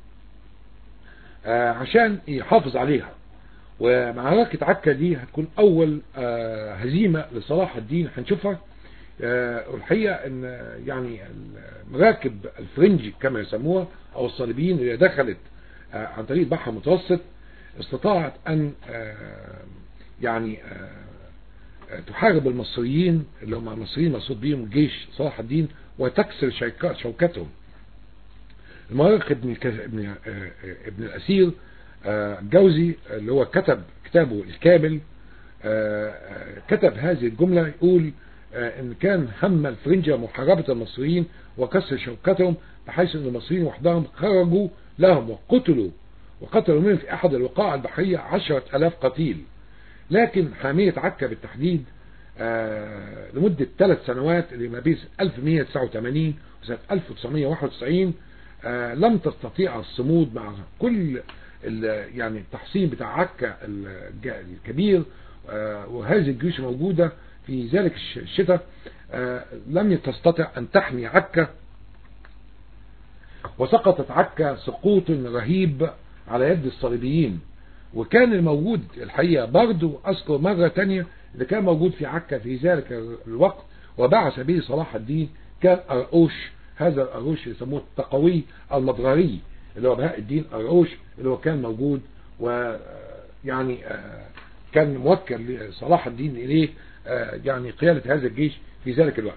عشان يحافظ عليها ومعركة عكا دي هتكون اول هزيمة لصلاح الدين هنشوفها والحقيقة ان يعني مراكب الفرنجي كما يسموها او الصليبيين اللي دخلت عن طريق البحر المتوسط استطاعت ان يعني تحارب المصريين اللي هم المصريين مقصود بيهم جيش صلاح الدين وتكسر شوكتهم المؤرخ ابن ابن ابن الاسير الجوزي اللي هو كتب كتابه الكامل كتب هذه الجملة يقول ان كان هم الفرنجة محاربة المصريين وكسر شوكتهم بحيث ان المصريين وحدهم خرجوا لهم وقتلوا وقتلوا منهم في احد الوقائع البحرية عشرة الاف قتيل لكن حامية عكا بالتحديد آه لمدة ثلاث سنوات اللي ما بين 1189 وسنة 1991 آه لم تستطيع الصمود مع كل يعني التحصين بتاع عكا الكبير آه وهذه الجيوش موجودة في ذلك الشتاء لم تستطع أن تحمي عكا وسقطت عكا سقوط رهيب على يد الصليبيين وكان الموجود الحقيقة برضو أذكر مرة تانية اللي كان موجود في عكا في ذلك الوقت وبعث به صلاح الدين كان أرقوش هذا الأرقوش يسموه التقوي المضغري اللي هو بهاء الدين أرقوش اللي هو كان موجود ويعني كان موكل صلاح الدين إليه يعني قيادة هذا الجيش في ذلك الوقت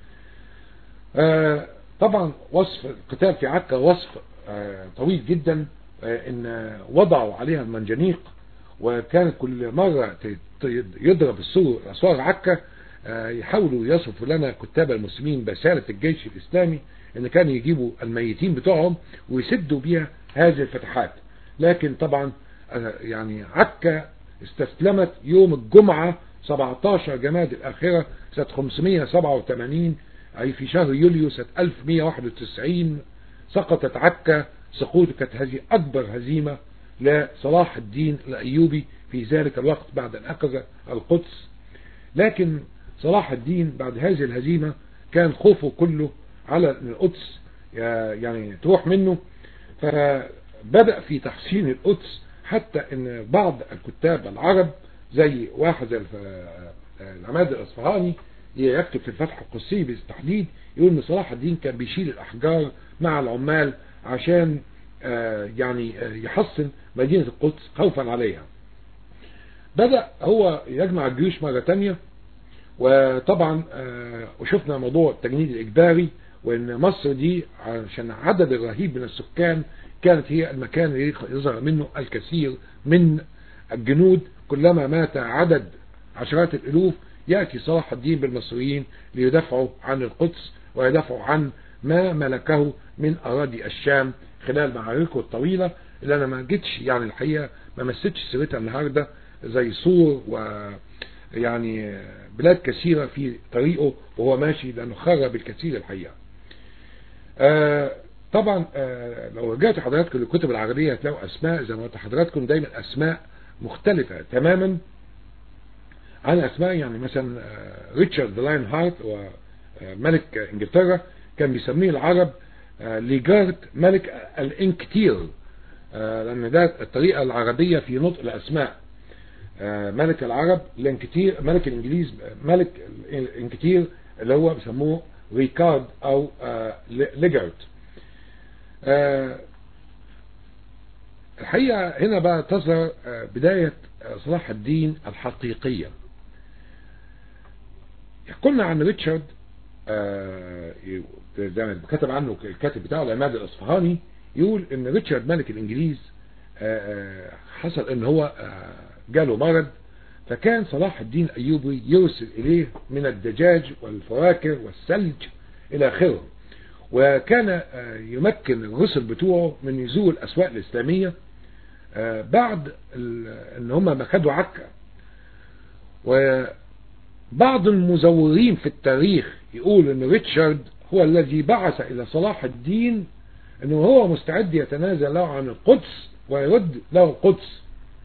طبعا وصف القتال في عكا وصف طويل جدا ان وضعوا عليها المنجنيق وكان كل مرة يضرب السور اسوار عكا يحاولوا يصفوا لنا كتاب المسلمين بسالة الجيش الاسلامي ان كانوا يجيبوا الميتين بتوعهم ويسدوا بيها هذه الفتحات لكن طبعا يعني عكا استسلمت يوم الجمعة 17 جماد الآخرة سنة 587 أي في شهر يوليو سنة 1191 سقطت عكا سقوط كانت هذه أكبر هزيمة لصلاح الدين الأيوبي في ذلك الوقت بعد أن أخذ القدس لكن صلاح الدين بعد هذه الهزيمة كان خوفه كله على القدس يعني تروح منه فبدأ في تحسين القدس حتى ان بعض الكتاب العرب زي واحد العماد الاصفهاني يكتب في الفتح القدسي بالتحديد يقول ان صلاح الدين كان بيشيل الاحجار مع العمال عشان يعني يحصن مدينة القدس خوفا عليها بدأ هو يجمع الجيوش مرة تانية وطبعا وشفنا موضوع التجنيد الإجباري وان مصر دي عشان عدد الرهيب من السكان كانت هي المكان اللي يظهر منه الكثير من الجنود كلما مات عدد عشرات الالوف يأتي صلاح الدين بالمصريين ليدافعوا عن القدس ويدافعوا عن ما ملكه من أراضي الشام خلال معاركه الطويلة اللي أنا ما جيتش يعني الحقيقة ما مسيتش سيرتها النهاردة زي صور ويعني بلاد كثيرة في طريقه وهو ماشي لأنه خرب الكثير الحقيقة آه طبعا آه لو رجعت حضراتكم للكتب العربية هتلاقوا أسماء زي ما قلت حضراتكم دايما أسماء مختلفة تماما عن أسماء يعني مثلا آه ريتشارد لاين هارت وملك إنجلترا كان بيسميه العرب ليجارد ملك الانكتير لأن ده الطريقة العربية في نطق الأسماء ملك العرب الانكتير ملك الإنجليز ملك الانكتير اللي هو بيسموه ريكارد أو ليجارد الحقيقة هنا بقى تظهر بداية صلاح الدين الحقيقية قلنا عن ريتشارد زي ما كتب عنه الكاتب بتاعه العماد الاصفهاني يقول ان ريتشارد ملك الانجليز حصل ان هو جاله مرض فكان صلاح الدين الايوبي يرسل اليه من الدجاج والفواكه والثلج الى اخره وكان يمكن الرسل بتوعه من يزور الاسواق الاسلاميه بعد ان هم ما خدوا عكا وبعض المزورين في التاريخ يقول ان ريتشارد هو الذي بعث الى صلاح الدين انه هو مستعد يتنازل له عن القدس ويرد له القدس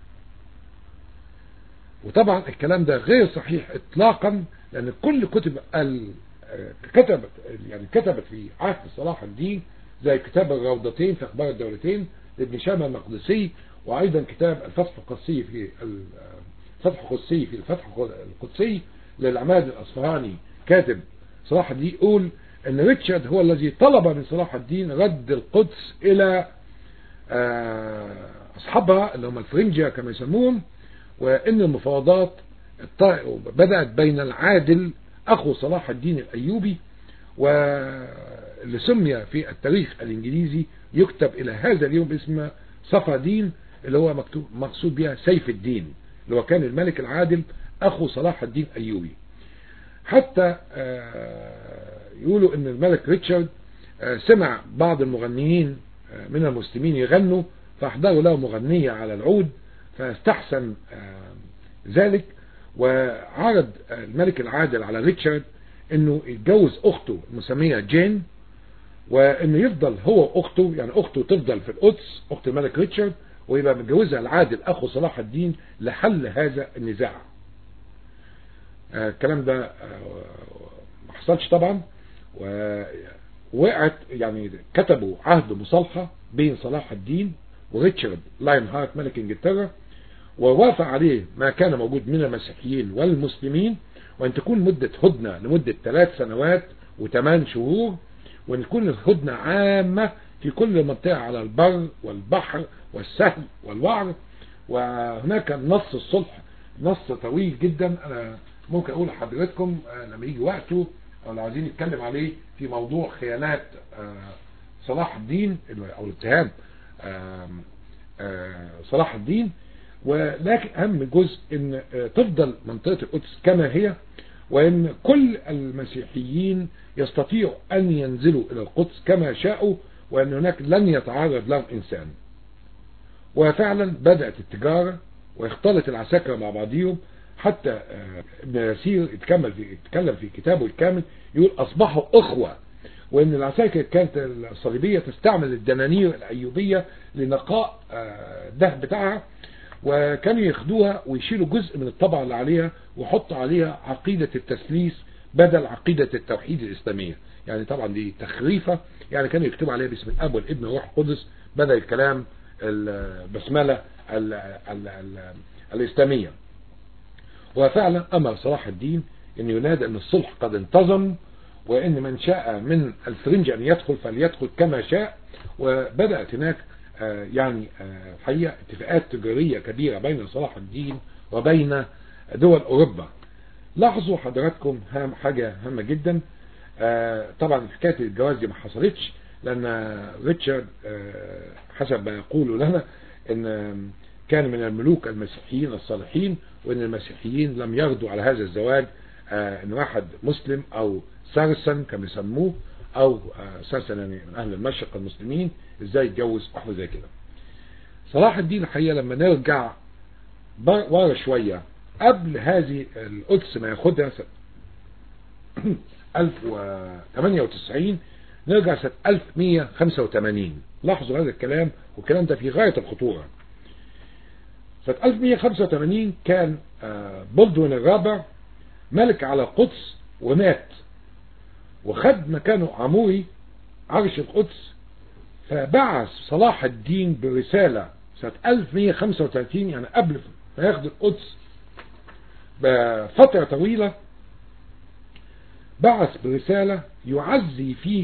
وطبعا الكلام ده غير صحيح اطلاقا لان كل كتب كتبت يعني كتبت في عهد صلاح الدين زي كتاب الروضتين في اخبار الدولتين لابن شامة المقدسي وايضا كتاب الفتح القدسي في الفتح القدسي في الفتح القدسي للعماد الاصفهاني كاتب صلاح الدين يقول ان ريتشارد هو الذي طلب من صلاح الدين رد القدس الى اصحابها اللي هم الفرنجة كما يسموهم وان المفاوضات بدأت بين العادل اخو صلاح الدين الايوبي واللي سمي في التاريخ الانجليزي يكتب الى هذا اليوم باسم صفا دين اللي هو مكتوب مقصود بها سيف الدين اللي هو كان الملك العادل اخو صلاح الدين الايوبي حتى يقولوا ان الملك ريتشارد سمع بعض المغنيين من المسلمين يغنوا فأحضروا له مغنية على العود فاستحسن ذلك وعرض الملك العادل على ريتشارد انه يتجوز اخته المسمية جين وانه يفضل هو واخته يعني اخته تفضل في القدس اخت الملك ريتشارد ويبقى متجوزها العادل اخو صلاح الدين لحل هذا النزاع الكلام ده ما حصلش طبعا ووقعت يعني كتبوا عهد مصالحة بين صلاح الدين وريتشارد لاين هارت ملك انجلترا ووافق عليه ما كان موجود من المسيحيين والمسلمين وان تكون مدة هدنة لمدة ثلاث سنوات وثمان شهور وان تكون الهدنة عامة في كل منطقة على البر والبحر والسهل والوعر وهناك نص الصلح نص طويل جدا انا ممكن اقول لحضراتكم لما يجي وقته او لو عايزين نتكلم عليه في موضوع خيانات صلاح الدين او الاتهام صلاح الدين ولكن اهم جزء ان تفضل منطقة القدس كما هي وان كل المسيحيين يستطيعوا ان ينزلوا الى القدس كما شاءوا وان هناك لن يتعرض لهم انسان وفعلا بدأت التجارة واختلط العساكر مع بعضهم حتى ابن يسير يتكمل في يتكلم في كتابه الكامل يقول اصبحوا اخوة وان العساكر كانت الصليبية تستعمل الدنانير الايوبية لنقاء ده بتاعها وكانوا ياخدوها ويشيلوا جزء من الطبعة اللي عليها ويحطوا عليها عقيدة التثليث بدل عقيدة التوحيد الإسلامية يعني طبعا دي تخريفة يعني كانوا يكتبوا عليها باسم الأب والابن والروح القدس بدل الكلام البسملة ال ال ال الإسلامية وفعلا أمر صلاح الدين أن ينادى أن الصلح قد انتظم وأن من شاء من الفرنج أن يدخل فليدخل كما شاء وبدأت هناك يعني حقيقة اتفاقات تجارية كبيرة بين صلاح الدين وبين دول أوروبا لاحظوا حضراتكم هام حاجة هامة جدا طبعا حكاية الجواز دي ما حصلتش لأن ريتشارد حسب ما يقولوا لنا ان كان من الملوك المسيحيين الصالحين وان المسيحيين لم يرضوا على هذا الزواج ان واحد مسلم او سارسن كما يسموه او سارسن يعني من اهل المشرق المسلمين ازاي يتجوز واحده زي كده صلاح الدين الحقيقه لما نرجع ورا شويه قبل هذه القدس ما ياخدها سنه 1098 نرجع سنه 1185 لاحظوا هذا الكلام والكلام ده في غايه الخطوره سنه 1185 كان بولدوين الرابع ملك على القدس ومات وخد مكانه عموري عرش القدس فبعث صلاح الدين برسالة سنة 1135 يعني قبل ما ياخد القدس بفترة طويلة بعث برسالة يعزي فيه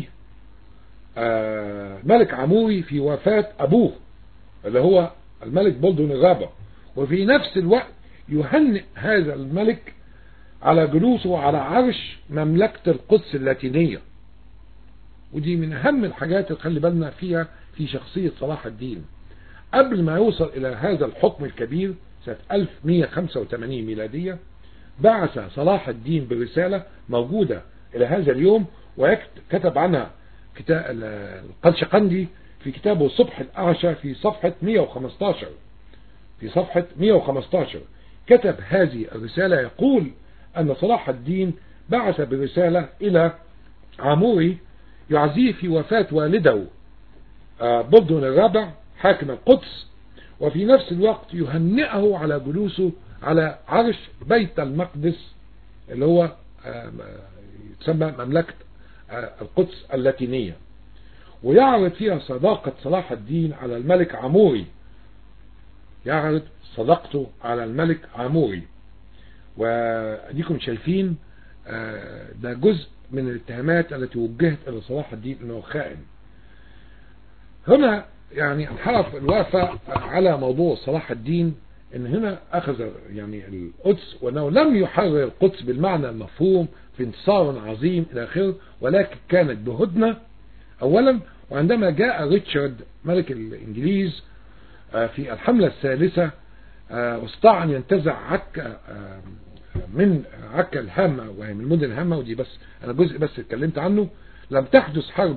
ملك عموري في وفاة أبوه اللي هو الملك بولدون الرابع وفي نفس الوقت يهنئ هذا الملك على جلوسه على عرش مملكة القدس اللاتينية ودي من أهم الحاجات اللي خلي بالنا فيها في شخصية صلاح الدين قبل ما يوصل إلى هذا الحكم الكبير سنة 1185 ميلادية بعث صلاح بالدين برسالة موجودة إلى هذا اليوم وكتب عنها كتاب القلشقندي في كتابه الصبح الأعشى في صفحة 115 في صفحة 115 كتب هذه الرسالة يقول أن صلاح الدين بعث برسالة إلى عموري يعزيه في وفاة والده بلدون الرابع حاكم القدس وفي نفس الوقت يهنئه على جلوسه على عرش بيت المقدس اللي هو تسمى مملكة القدس اللاتينية ويعرض فيها صداقة صلاح الدين على الملك عموري يعرض صداقته على الملك عموري وديكم شايفين ده جزء من الاتهامات التي وجهت الى صلاح الدين انه خائن هنا يعني انحرف الوقفة على موضوع صلاح الدين ان هنا اخذ يعني القدس وانه لم يحرر القدس بالمعنى المفهوم في انتصار عظيم الى اخره ولكن كانت بهدنة اولا وعندما جاء ريتشارد ملك الانجليز في الحملة الثالثة واستطاع ان ينتزع عكا من عكا الهامة وهي من المدن الهامة ودي بس انا جزء بس اتكلمت عنه لم تحدث حرب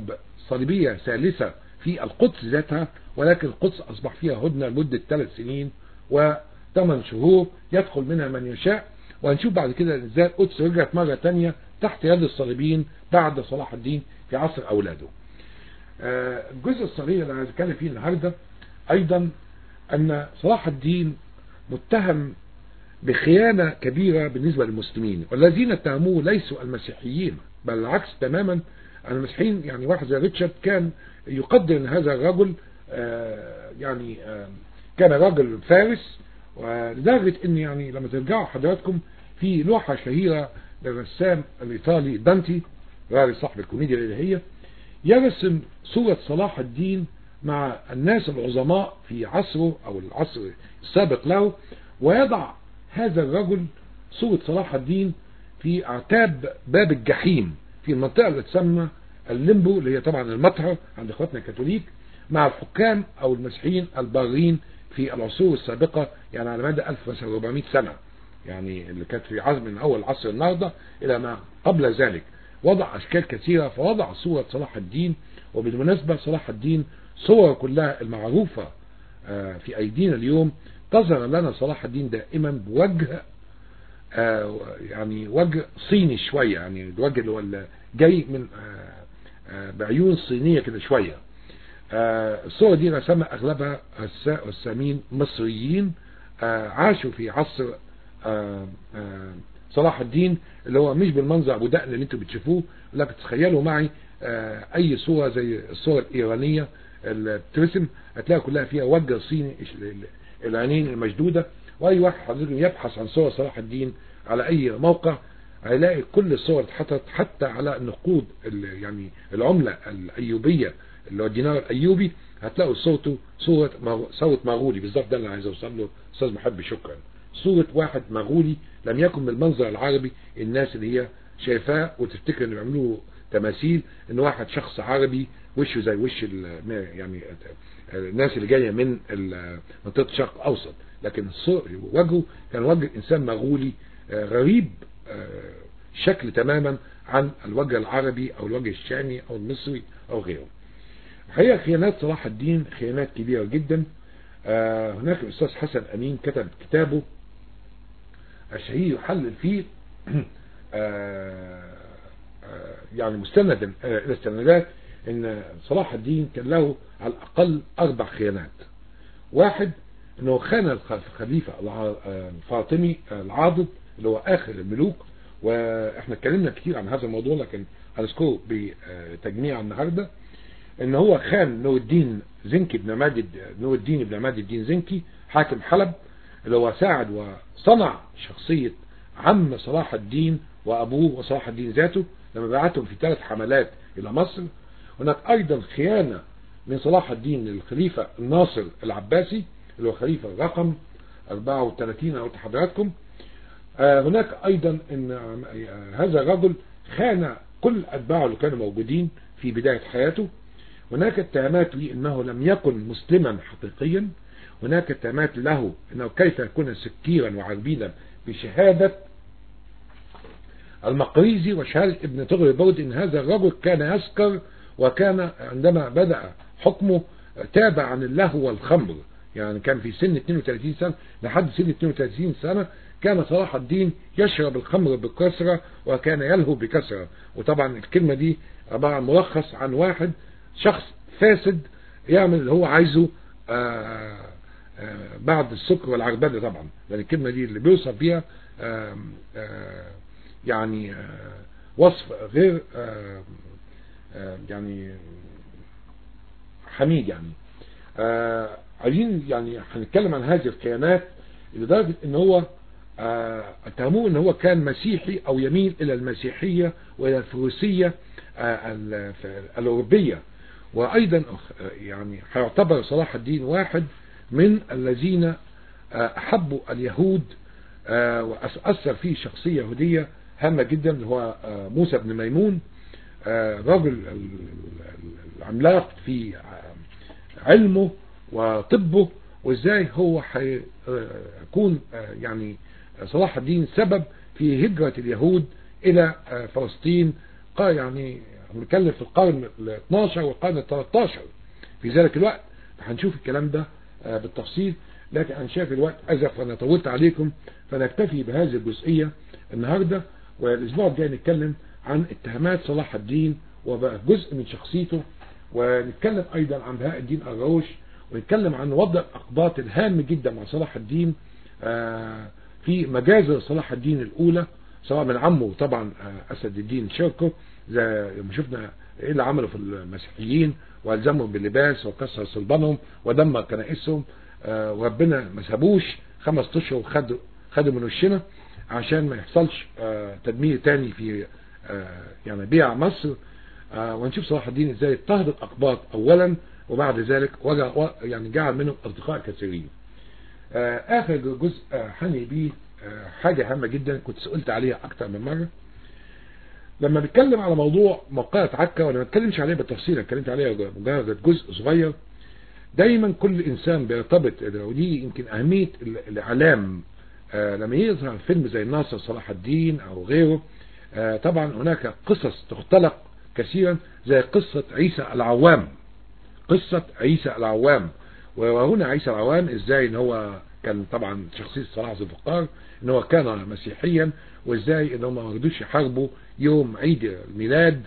صليبية ثالثة في القدس ذاتها ولكن القدس أصبح فيها هدنة لمدة ثلاث سنين وثمان شهور يدخل منها من يشاء وهنشوف بعد كده ازاي القدس رجعت مرة تانية تحت يد الصليبيين بعد صلاح الدين في عصر أولاده الجزء الصغير اللي انا هتكلم فيه النهارده ايضا ان صلاح الدين متهم بخيانة كبيرة بالنسبة للمسلمين والذين اتهموه ليسوا المسيحيين بل العكس تماما المسيحيين يعني واحد زي ريتشارد كان يقدر ان هذا الرجل يعني كان رجل فارس ولدرجة ان يعني لما ترجعوا حضراتكم في لوحة شهيرة للرسام الايطالي دانتي راجل صاحب الكوميديا الالهية يرسم صورة صلاح الدين مع الناس العظماء في عصره او العصر السابق له ويضع هذا الرجل صورة صلاح الدين في اعتاب باب الجحيم في المنطقة اللي تسمى الليمبو اللي هي طبعا المطهر عند اخواتنا الكاثوليك مع الحكام او المسيحيين البارين في العصور السابقة يعني على مدى 1400 سنة يعني اللي كانت في عزم من اول عصر النهضة الى ما قبل ذلك وضع اشكال كثيرة فوضع صورة صلاح الدين وبالمناسبة صلاح الدين صور كلها المعروفة في ايدينا اليوم تظهر لنا صلاح الدين دائما بوجه يعني وجه صيني شوية يعني الوجه اللي هو جاي من بعيون صينية كده شوية الصور دي رسمها اغلبها رسامين مصريين عاشوا في عصر صلاح الدين اللي هو مش بالمنظر ابو دقن اللي انتم بتشوفوه لكن تخيلوا معي اي صورة زي الصورة الايرانية اللي بترسم هتلاقي كلها فيها وجه صيني العينين المشدودة واي واحد حضرتك يبحث عن صور صلاح الدين على اي موقع هيلاقي كل الصور اتحطت حتى على النقود يعني العملة الايوبية اللي هو الدينار الايوبي هتلاقوا صورته صورة صورة مغولي بالظبط ده اللي عايز اوصل له استاذ محب شكرا صورة واحد مغولي لم يكن بالمنظر العربي الناس اللي هي شايفاه وتفتكر ان بيعملوا تماثيل ان واحد شخص عربي وشه زي وش يعني الناس اللي جايه من منطقه الشرق الاوسط لكن وجهه كان وجه انسان مغولي غريب شكل تماما عن الوجه العربي او الوجه الشامي او المصري او غيره الحقيقه خيانات صلاح الدين خيانات كبيره جدا هناك الاستاذ حسن امين كتب كتابه الشهير يحلل فيه يعني مستندا الى استندات ان صلاح الدين كان له على الاقل اربع خيانات واحد انه خان الخليفة الفاطمي العاضد اللي هو اخر الملوك واحنا اتكلمنا كتير عن هذا الموضوع لكن هنذكره بتجميع النهاردة ان هو خان نور الدين زنكي بن ماجد نور الدين بن ماجد الدين زنكي حاكم حلب اللي هو ساعد وصنع شخصية عم صلاح الدين وابوه وصلاح الدين ذاته لما بعتهم في ثلاث حملات الى مصر هناك ايضا خيانة من صلاح الدين للخليفة الناصر العباسي اللي هو خليفة رقم 34 او حضراتكم هناك ايضا ان هذا الرجل خان كل اتباعه اللي كانوا موجودين في بداية حياته هناك اتهامات لي انه لم يكن مسلما حقيقيا هناك اتهامات له انه كيف يكون سكيرا وعربيدا بشهادة المقريزي وشهادة ابن طغري بود ان هذا الرجل كان يسكر وكان عندما بدأ حكمه تابع عن اللهو والخمر يعني كان في سن 32 سنة لحد سن 32 سنة كان صلاح الدين يشرب الخمر بكثرة وكان يلهو بكثرة وطبعا الكلمة دي عبارة عن ملخص عن واحد شخص فاسد يعمل اللي هو عايزه آآ آآ بعد السكر والعربدة طبعا لأن الكلمة دي اللي بيوصف بيها آآ يعني وصف غير يعني حميد يعني عايزين يعني هنتكلم عن هذه الخيانات لدرجة ان هو اتهموه ان هو كان مسيحي او يميل الى المسيحية والى الفروسية الاوروبية وايضا يعني هيعتبر صلاح الدين واحد من الذين احبوا اليهود واثر فيه شخصية يهودية هامة جدا اللي هو موسى بن ميمون رجل العملاق في علمه وطبه وازاي هو هيكون يعني صلاح الدين سبب في هجرة اليهود الى فلسطين يعني بنتكلم في القرن ال 12 والقرن ال 13 في ذلك الوقت هنشوف الكلام ده بالتفصيل لكن انا شايف الوقت ازف وانا طولت عليكم فنكتفي بهذه الجزئيه النهارده والاسبوع الجاي نتكلم عن اتهامات صلاح الدين وبقى جزء من شخصيته ونتكلم ايضا عن بهاء الدين الروش ونتكلم عن وضع الاقباط الهام جدا مع صلاح الدين في مجازر صلاح الدين الاولى سواء من عمه طبعا اسد الدين شركه زي ما شفنا ايه اللي عمله في المسيحيين والزمهم باللباس وكسر صلبانهم ودمر كنائسهم وربنا ما سابوش خمس اشهر وخدوا خدوا من وشنا عشان ما يحصلش تدمير تاني في يعني بيع مصر ونشوف صلاح الدين ازاي اضطهد الاقباط اولا وبعد ذلك وجع يعني جعل منهم اصدقاء كثيرين اخر جزء حني بيه حاجة هامة جدا كنت سئلت عليها اكتر من مرة لما بتكلم على موضوع موقعة عكا وانا ما اتكلمش عليه بالتفصيل اتكلمت عليه مجرد جزء صغير دايما كل انسان بيرتبط ودي يمكن اهمية الاعلام لما يظهر فيلم زي الناصر صلاح الدين او غيره طبعا هناك قصص تختلق كثيرا زي قصة عيسى العوام قصة عيسى العوام وهنا عيسى العوام ازاي ان هو كان طبعا شخصية صلاح ذو الفقار ان هو كان مسيحيا وازاي ان هم ما رضوش يحاربوا يوم عيد الميلاد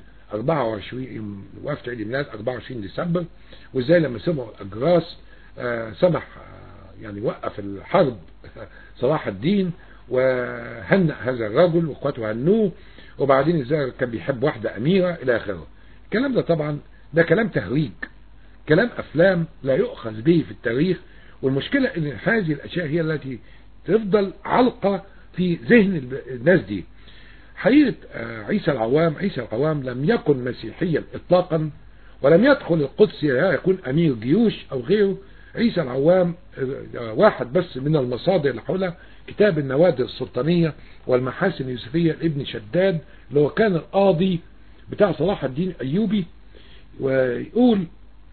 24 وقفت عيد الميلاد 24 ديسمبر وازاي لما سمعوا الاجراس سمح يعني وقف الحرب صلاح الدين وهنأ هذا الرجل واخواته هنوه وبعدين ازاي كان بيحب واحدة اميرة الى اخره الكلام ده طبعا ده كلام تهريج كلام افلام لا يؤخذ به في التاريخ والمشكلة ان هذه الاشياء هي التي تفضل علقة في ذهن الناس دي حقيقة عيسى العوام عيسى العوام لم يكن مسيحيا اطلاقا ولم يدخل القدس يكون امير جيوش او غيره عيسى العوام واحد بس من المصادر اللي حولها كتاب النوادر السلطانية والمحاسن اليوسفية لابن شداد اللي هو كان القاضي بتاع صلاح الدين ايوبي ويقول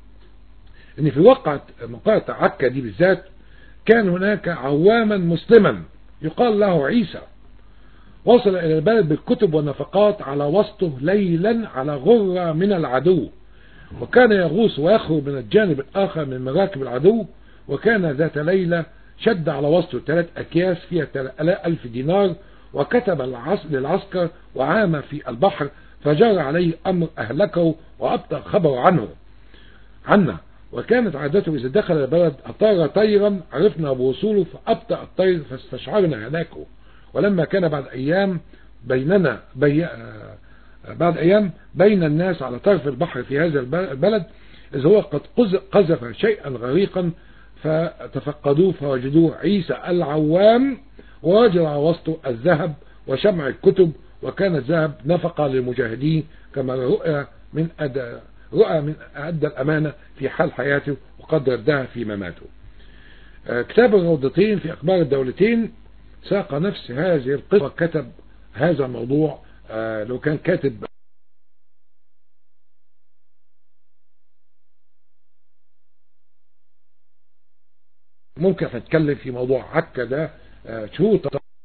ان في وقعة موقعة عكا دي بالذات كان هناك عواما مسلما يقال له عيسى وصل الى البلد بالكتب والنفقات على وسطه ليلا على غرة من العدو وكان يغوص ويخرج من الجانب الاخر من مراكب العدو وكان ذات ليلة شد على وسطه ثلاث اكياس فيها ألف دينار وكتب للعسكر وعام في البحر فجرى عليه امر اهلكه وابطأ خبر عنه عنا وكانت عادته إذا دخل البلد أطار طيرا عرفنا بوصوله فأبطأ الطير فاستشعرنا هلاكه ولما كان بعد أيام بيننا بي... بعد أيام بين الناس على طرف البحر في هذا البلد إذ هو قد قذف شيئا غريقا فتفقدوه فوجدوه عيسى العوام ووجد على وسطه الذهب وشمع الكتب وكان الذهب نفقة للمجاهدين كما رؤى من أدى رؤى من أدى الأمانة في حال حياته وقد ردها في مماته كتاب الروضتين في أخبار الدولتين ساق نفس هذه القصة وكتب هذا الموضوع لو كان كاتب ممكن نتكلم في موضوع عكا ده شهور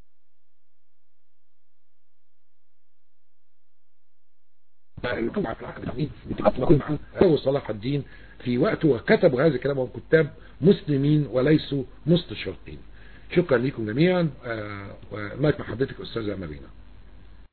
صلاح الدين في وقته وكتبوا هذا الكلام هم كتاب مسلمين وليسوا مستشرقين شكرا لكم جميعا وماك مع حضرتك أستاذة مارينا